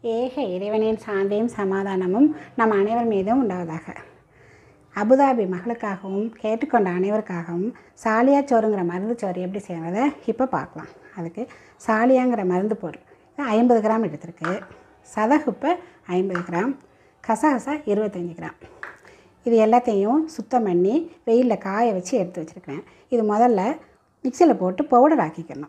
ஏக இறைவனின் சாந்தியும் சமாதானமும் நம் அனைவர் மீதும் உண்டாவதாக அபுதாபி மகளுக்காகவும் கேட்டுக்கொண்ட அனைவருக்காகவும் சாலியா சோறுங்கிற மருந்து சோறு எப்படி செய்யறத இப்போ பார்க்கலாம் அதுக்கு சாலியாங்கிற மருந்து பொருள் ஐம்பது கிராம் எடுத்திருக்கு சதகுப்பை ஐம்பது கிராம் கசகசா இருபத்தஞ்சி கிராம் இது எல்லாத்தையும் சுத்தம் பண்ணி வெயிலில் காய வச்சு எடுத்து வச்சுருக்கிறேன் இது முதல்ல மிக்சியில் போட்டு பவுடர் ஆக்கிக்கணும்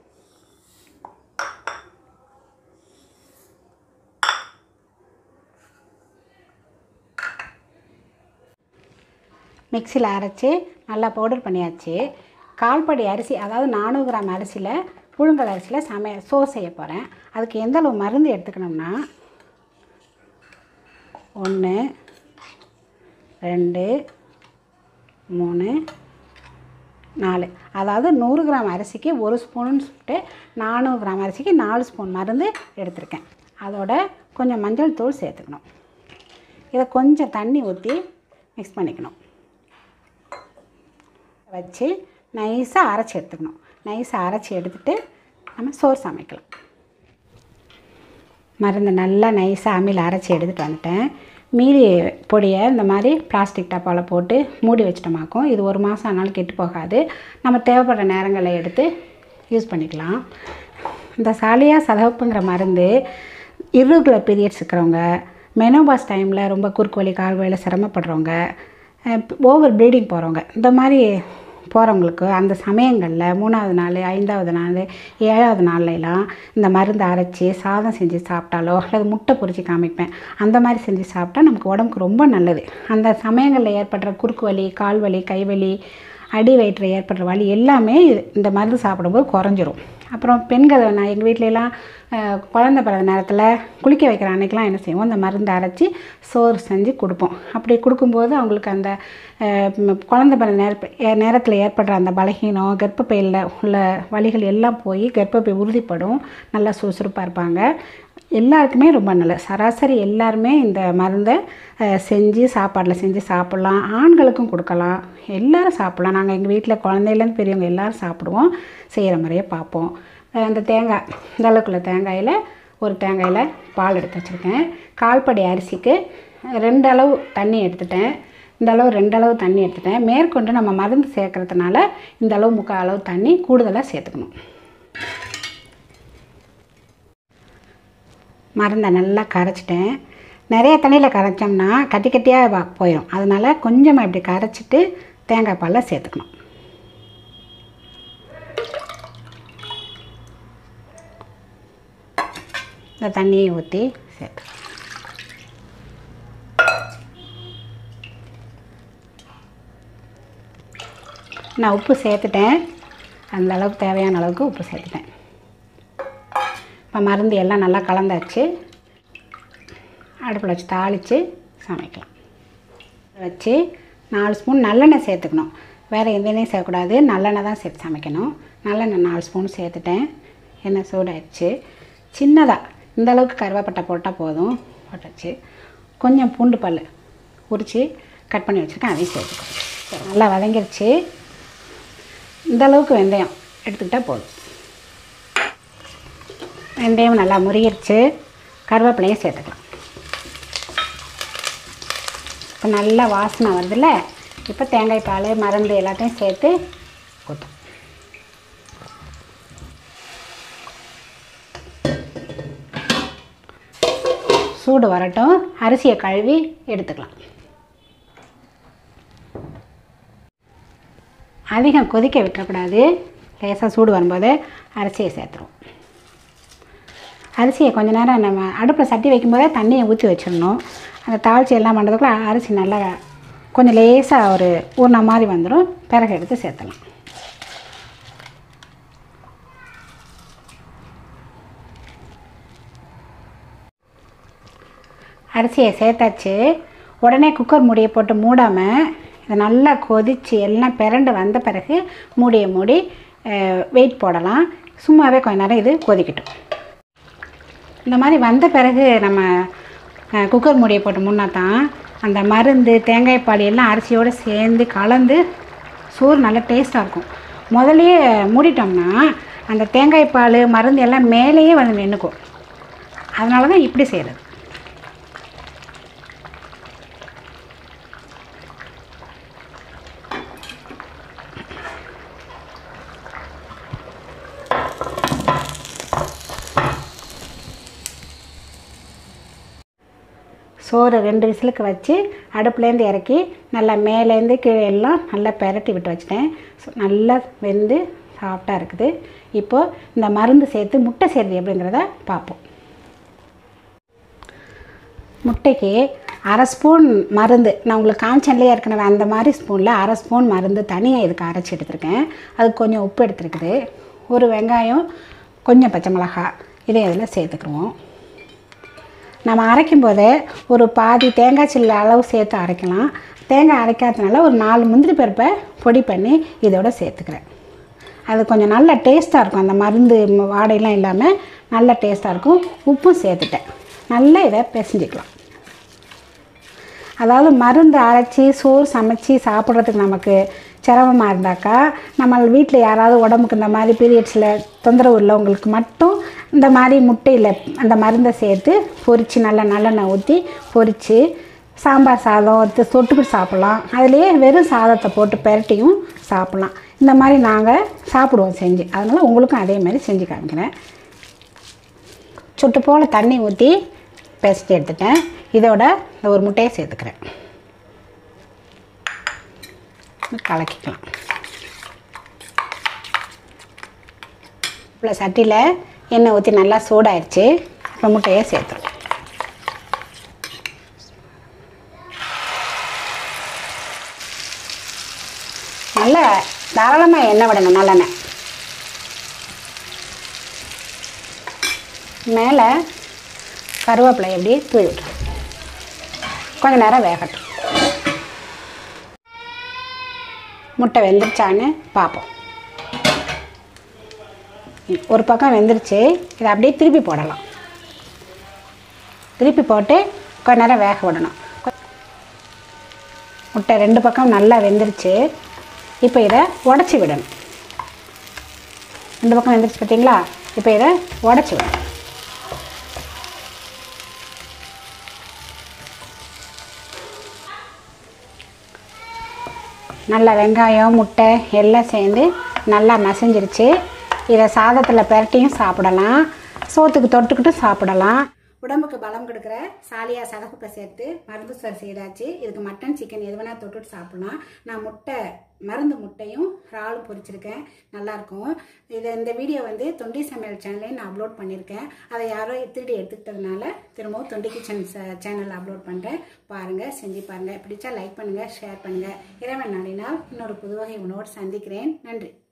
மிக்சியில் அரைச்சி நல்லா பவுடர் பண்ணியாச்சு கால்படி அரிசி அதாவது நானூறு கிராம் அரிசியில் புழுங்கல் அரிசியில் சமைய சோ செய்ய போகிறேன் அதுக்கு எந்த அளவு மருந்து எடுத்துக்கணும்னா ஒன்று ரெண்டு மூணு நாலு அதாவது நூறு கிராம் அரிசிக்கு ஒரு ஸ்பூன் சொல்லிட்டு நானூறு கிராம் அரிசிக்கு நாலு ஸ்பூன் மருந்து எடுத்திருக்கேன் அதோட கொஞ்சம் மஞ்சள் தூள் சேர்த்துக்கணும் இதை கொஞ்சம் தண்ணி ஊற்றி மிக்ஸ் பண்ணிக்கணும் வச்சு நைஸாக அரைச்சி எடுத்துக்கணும் நைஸாக அரைச்சி எடுத்துட்டு நம்ம சோறு சமைக்கலாம் மருந்து நல்லா நைஸாக அம்மியில் அரைச்சி எடுத்துகிட்டு வந்துட்டேன் மீதி பொடியை இந்த மாதிரி பிளாஸ்டிக் டப்பாவில் போட்டு மூடி வச்சிட்டோமாக்கும் இது ஒரு மாதம் ஆனாலும் கெட்டு போகாது நம்ம தேவைப்படுற நேரங்களில் எடுத்து யூஸ் பண்ணிக்கலாம் இந்த சாலியா சதவப்புங்கிற மருந்து irregular பீரியட்ஸ் இருக்கிறவங்க மெனோபாஸ் டைமில் ரொம்ப குறுக்கு வலி கால் வலியில் சிரமப்படுறவங்க ஓவர் ப்ளீடிங் போகிறவங்க இந்த மாதிரி போகிறவங்களுக்கு அந்த சமயங்களில் மூணாவது நாள் ஐந்தாவது நாள் ஏழாவது நாள்லலாம் இந்த மருந்து அரைச்சி சாதம் செஞ்சு சாப்பிட்டாலோ அல்லது முட்டை பொரிச்சு காமிப்பேன் அந்த மாதிரி செஞ்சு சாப்பிட்டா நமக்கு உடம்புக்கு ரொம்ப நல்லது அந்த சமயங்களில் ஏற்படுற குறுக்கு வலி கால் வலி கைவலி அடி வயிற்றில் ஏற்படுற வலி எல்லாமே இது- இந்த மருந்து சாப்பிடும்போது குறைஞ்சிரும் அப்புறம் பெண்கள் நான் எங்கள் வீட்டிலலாம் அஹ், குழந்தை பிறந்த நேரத்தில் குளிக்க வைக்கிற அன்னைக்கெலாம் என்ன செய்வோம் இந்த மருந்து அரைச்சி சோறு செஞ்சு கொடுப்போம் அப்படி கொடுக்கும்போது அவங்களுக்கு அந்த அஹ், ம், குழந்தை பிறந்த நேர நேரத்தில் ஏற்படுற அந்த பலகீனம் கர்ப்பப்பையில் உள்ள வலிகள் எல்லாம் போய் கர்ப்பப்பை உறுதிப்படும் நல்லா சுறுசுறுப்பாக இருப்பாங்க எல்லாருக்குமே ரொம்ப நல்லது சராசரி எல்லாருமே இந்த மருந்தை அஹ், செஞ்சு சாப்பாட்டில் செஞ்சு சாப்பிட்லாம் ஆண்களுக்கும் கொடுக்கலாம் எல்லாரும் சாப்பிட்லாம் நாங்கள் எங்கள் வீட்டில் குழந்தையிலேருந்து பெரியவங்க எல்லாரும் சாப்பிடுவோம் செய்கிற முறையை பார்ப்போம் அஹ், இந்த தேங்காய் இந்த அளவுக்குள்ள தேங்காயில் ஒரு தேங்காயில் பால் எடுத்து வச்சுருக்கேன் கால்படி அரிசிக்கு ரெண்டு அளவு தண்ணி எடுத்துட்டேன் இந்த அளவு ரெண்டு அளவு தண்ணி எடுத்துட்டேன் மேற்கொண்டு நம்ம மருந்து சேர்க்கறதுனால இந்த அளவு முக்கால் அளவு தண்ணி கூடுதலாக சேர்த்துக்கணும் மருந்தை நல்லா கரைச்சிட்டேன் நிறைய தண்ணியில் கரைச்சோம்னா கட்டி கட்டியாக வ- போயிடும் அதனால் கொஞ்சமாக இப்படி கரைச்சிட்டு தேங்காய் பாலை சேர்த்துக்கணும் இந்த தண்ணியை ஊற்றி சேர்த்து நான் உப்பு சேர்த்துட்டேன் அந்த அளவுக்கு தேவையான அளவுக்கு உப்பு சேர்த்துட்டேன் இப்போ மருந்து எல்லாம் நல்லா கலந்தாச்சு அடுப்பில் வச்சு தாளித்து சமைக்கலாம் வச்சு நாலு ஸ்பூன் நல்லெண்ணெய் சேர்த்துக்கணும் வேறு எந்த எண்ணெயும் சேர்க்கக்கூடாது நல்லெண்ணெய் தான் சேர்த்து சமைக்கணும் நல்லெண்ணெய் நாலு ஸ்பூன் சேர்த்துட்டேன் எண்ணெய் சூடாயிடுச்சு சின்னதாக இந்த அளவுக்கு கருவேப்பட்டை போட்டால் போதும் போட்டாச்சு கொஞ்சம் பூண்டு பல் உரித்து கட் பண்ணி வச்சுருக்கேன் அதையும் சேர்த்துக்கணும் நல்லா வதங்கிருச்சு இந்த அளவுக்கு வெந்தயம் எடுத்துக்கிட்டால் போதும் வெந்தயம் நல்லா முறியிருச்சு கருவேப்பிலையும் சேர்த்துக்கலாம் இப்போ நல்லா வாசனை வருதுல்ல இப்போ தேங்காய் பால் மருந்து எல்லாத்தையும் சேர்த்து ஊற்றும் சூடு வரட்டும் அரிசியை கழுவி எடுத்துக்கலாம் அதிகம் கொதிக்க விட்டுறக்கூடாது லேசாக சூடு வரும்போது அரிசியை சேர்த்துருவோம் அரிசியை கொஞ்ச நேரம் நம்ம அடுப்பில் சட்டி வைக்கும்போதே தண்ணியை ஊற்றி வச்சிடணும் அந்த தாளிச்சி எல்லாம் பண்ணுறதுக்குள்ள அரிசி நல்லா கொஞ்சம் லேசாக ஒரு ஊறின மாதிரி வந்துடும் பிறகு எடுத்து சேர்த்தலாம் அரிசியை சேர்த்தாச்சு உடனே குக்கர் மூடியை போட்டு மூடாமல் இதை நல்லா கொதித்து எல்லாம் பிறண்டு வந்த பிறகு மூடியை மூடி வெயிட் போடலாம் சும்மாவே கொஞ்ச நேரம் இது கொதிக்கட்டும் இந்த மாதிரி வந்த பிறகு நம்ம அஹ், குக்கர் மூடியை போட்டு முன்னா தான் அந்த மருந்து தேங்காய் பால் எல்லாம் அரிசியோடு சேர்ந்து கலந்து சோறு நல்லா டேஸ்ட்டாக இருக்கும் முதல்லயே மூடிட்டோம்னா அந்த தேங்காய் பால் மருந்து எல்லாம் மேலேயே வந்து நின்றுக்கும் அதனால தான் இப்படி செய்கிறது சோறு ரெண்டு விசிலுக்கு வச்சு அடுப்புலேருந்து இறக்கி நல்லா மேலேருந்து கீழே எல்லாம் நல்லா பெரட்டி விட்டு வச்சிட்டேன் ஸோ நல்லா வெந்து சாஃப்டாக இருக்குது இப்போது இந்த மருந்து சேர்த்து முட்டை செய்கிறது எப்படிங்கிறத பார்ப்போம் முட்டைக்கு அரை ஸ்பூன் மருந்து நான் உங்களுக்கு காமிச்சன்லேயே ஏற்கனவே அந்த மாதிரி ஸ்பூனில் அரை ஸ்பூன் மருந்து தனியாக இதுக்கு அரைச்சி எடுத்திருக்கேன் அதுக்கு கொஞ்சம் உப்பு எடுத்துருக்குது ஒரு வெங்காயம் கொஞ்சம் பச்சை மிளகாய் இதை இதில் சேர்த்துக்குருவோம் நம்ம அரைக்கும் போதே ஒரு பாதி தேங்காய் சில்லு அளவு சேர்த்து அரைக்கலாம் தேங்காய் அரைக்காததுனால ஒரு நாலு முந்திரி பருப்பை பொடி பண்ணி இதோட சேர்த்துக்கிறேன் அது கொஞ்சம் நல்ல டேஸ்ட்டாக இருக்கும் அந்த மருந்து ம- வாடையெல்லாம் இல்லாமல் நல்ல டேஸ்ட்டாக இருக்கும் உப்பும் சேர்த்துட்டேன் நல்லா இதை பிசைஞ்சிக்கலாம் அதாவது மருந்து அரைச்சி சோறு சமைச்சு சாப்பிட்றதுக்கு நமக்கு சிரமமாக இருந்தாக்கா நம்ம வீட்டில் யாராவது உடம்புக்கு இந்த மாதிரி பீரியட்ஸில் தொந்தரவு உள்ளவங்களுக்கு மட்டும் இந்த மாதிரி முட்டையில் அந்த மருந்தை சேர்த்து பொரித்து நல்லா நல்லெண்ணெய் ஊற்றி பொரித்து சாம்பார் சாதம் எடுத்து தொட்டுக்கிட்டு சாப்பிட்லாம் அதுலேயே வெறும் சாதத்தை போட்டு பெரட்டியும் சாப்பிட்லாம் இந்த மாதிரி நாங்கள் சாப்பிடுவோம் செஞ்சு அதனால் உங்களுக்கும் அதே மாதிரி செஞ்சு காமிக்கிறேன் சுட்டு போல் தண்ணி ஊற்றி பேசிட்டு எடுத்துட்டேன் இதோட இந்த ஒரு முட்டையை சேர்த்துக்கிறேன் கலக்கிக்கலாம் இப்போ சட்டியில் எண்ணெய் ஊற்றி நல்லா சூடாயிருச்சு இப்போ முட்டையை சேர்த்துருவோம் நல்ல தாராளமாக எண்ணெய் விடணும் நல்லெண்ணெய் மேலே கருவேப்பிலை எப்படி தூவி விட்டுரும் கொஞ்ச நேரம் வேகட்டும் முட்டை வெந்துருச்சான்னு பார்ப்போம் ம், ஒரு பக்கம் வெந்துருச்சு இதை அப்படியே திருப்பி போடலாம் திருப்பி போட்டு கொஞ்ச நேரம் வேக விடணும் கொ- முட்டை ரெண்டு பக்கம் நல்லா வெந்துருச்சு இப்போ இதை உடச்சி விடணும் ரெண்டு பக்கம் வெந்துருச்சு பார்த்தீங்களா இப்போ இதை உடச்சி விடணும் நல்லா வெங்காயம் முட்டை எல்லாம் சேர்ந்து நல்லா மசிஞ்சிருச்சு இதை சாதத்தில் பெரட்டியும் சாப்பிடலாம் சோத்துக்கு தொட்டுக்கிட்டு சாப்பிடலாம் உடம்புக்கு பலம் கொடுக்குற சாலியா சதப்புப்பை சேர்த்து மருந்து சோறு செய்தாச்சு இதுக்கு மட்டன் சிக்கன் எது வேணால் தொட்டுட்டு சாப்பிடலாம் நான் முட்டை மருந்து முட்டையும் இறாலும் பொரிச்சிருக்கேன் நல்லாயிருக்கும் இதை இந்த வீடியோ வந்து தொண்டி சமையல் சேனல்லையும் நான் அப்லோட் பண்ணியிருக்கேன் அதை யாரோ திருடி எடுத்துக்கிட்டதுனால திரும்பவும் தொண்டி கிச்சன் சேனல் அப்லோட் பண்ணுறேன் பாருங்கள் செஞ்சு பாருங்கள் பிடிச்சா லைக் பண்ணுங்கள் ஷேர் பண்ணுங்கள் இறைவன் நாளினால் இன்னொரு புதுவகை உணவோடு சந்திக்கிறேன் நன்றி